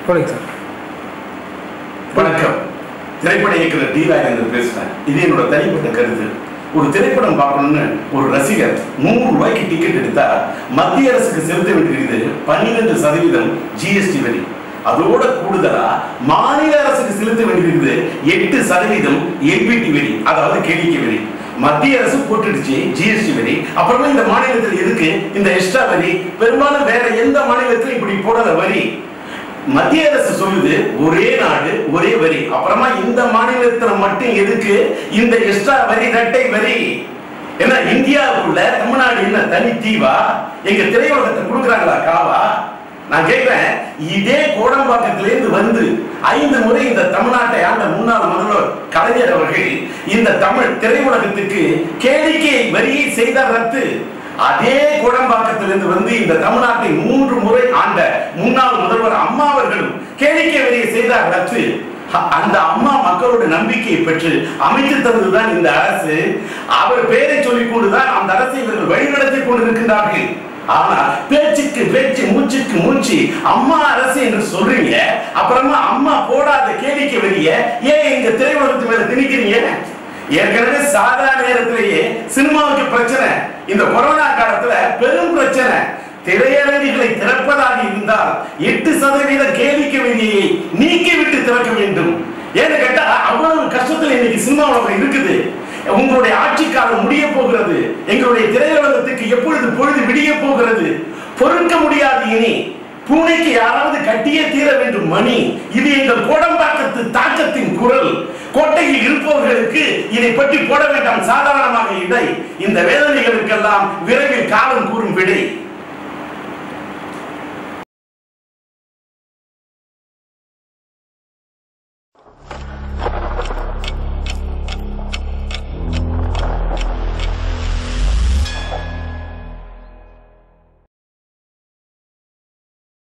சொல்லுங்க சார் வணக்கம் திரைப்பட இயக்குனர் டி ராஜேந்திரன் பேசுறேன் இது என்னோட தனிப்பட்ட கருத்து ஒரு திரைப்படம் பார்க்கணும்னு ஒரு ரசிகர் நூறு ரூபாய்க்கு டிக்கெட் எடுத்தா மத்திய அரசுக்கு செலுத்த வேண்டியிருக்குது பன்னிரெண்டு சதவீதம் ஜிஎஸ்டி வரி அதோட கூடுதலா மாநில அரசுக்கு செலுத்த வேண்டியிருக்குது எட்டு சதவீதம் என்பிடி வரி அதாவது கேளிக்கை வரி மத்திய அரசு போட்டுடுச்சு ஜிஎஸ்டி வரி அப்புறமா இந்த மாநிலத்தில் எதுக்கு இந்த எக்ஸ்ட்ரா வரி பெரும்பாலும் வேற எந்த மாநிலத்திலும் இப்படி போடாத வரி மத்திய அரசு சொல்லுது ஒரே நாடு ஒரே வரி அப்புறமா இந்த மாநிலத்துல மட்டும் எதுக்கு இந்த எக்ஸ்ட்ரா வரி இரட்டை வரி ஏன்னா இந்தியாவுக்குள்ள தமிழ்நாடு என்ன தனி தீவா எங்க திரையுலகத்தை கொடுக்குறாங்களா காவா நான் கேட்கிறேன் இதே கோடம்பாக்கத்திலிருந்து வந்து ஐந்து முறை இந்த தமிழ்நாட்டை ஆண்ட முன்னாள் முதல்வர் கலைஞர் அவர்கள் இந்த தமிழ் திரையுலகத்துக்கு கேளிக்கை வரியை செய்தார் ரத்து அதே கோடம்பாக்கத்திலிருந்து வந்து இந்த தமிழ்நாட்டை மூன்று முறை ஆண்ட முன்னாள் முதல்வர் அம்மா அவர்களும் கேளிக்கை வரியை செய்தார் ரத்து அ- அந்த அம்மா மக்களோட நம்பிக்கையை பெற்று அமைத்து தந்ததுதான் இந்த அரசு அவர் பெயரை சொல்லிக் கொண்டுதான் அந்த அரசை இவர்கள் வழிநடத்தி கொண்டிருக்கின்றார்கள் ஆனா பேச்சுக்கு பேச்சு மூச்சுக்கு மூச்சு அம்மா அரசு என்று சொல்றீங்க அப்புறமா அம்மா போடாத கேளிக்கை வரிய ஏன் எங்க திரையுலகத்து மேல திணிக்கிறீங்க ஏற்கனவே சாதாரண நேரத்திலேயே சினிமாவுக்கு பிரச்சனை இந்த கொரோனா காலத்துல பெரும் பிரச்சனை திரையரங்குகளை திறப்பதாக இருந்தால் எட்டு சதவீத கேளிக்கை விதியை நீக்கிவிட்டு திறக்க வேண்டும் ஏன்னு கேட்டா அவ்வளவு கஷ்டத்துல இன்னைக்கு சினிமா உலகம் இருக்குது உங்களுடைய ஆட்சி காலம் முடிய போகிறது எங்களுடைய திரையுலகத்துக்கு எப்பொழுது பொழுது விடிய போகிறது பொறுக்க முடியாது இனி பூனைக்கு யாராவது கட்டியே தீர வேண்டும் மணி இது எங்கள் கோடம்பாக்கத்து தாக்கத்தின் குரல் கோட்டையில் இருப்பவர்களுக்கு இதை பற்றி போட வேண்டாம் சாதாரணமாக இடை இந்த வேதனைகளுக்கெல்லாம் விரைவில் காலம் கூறும் விடை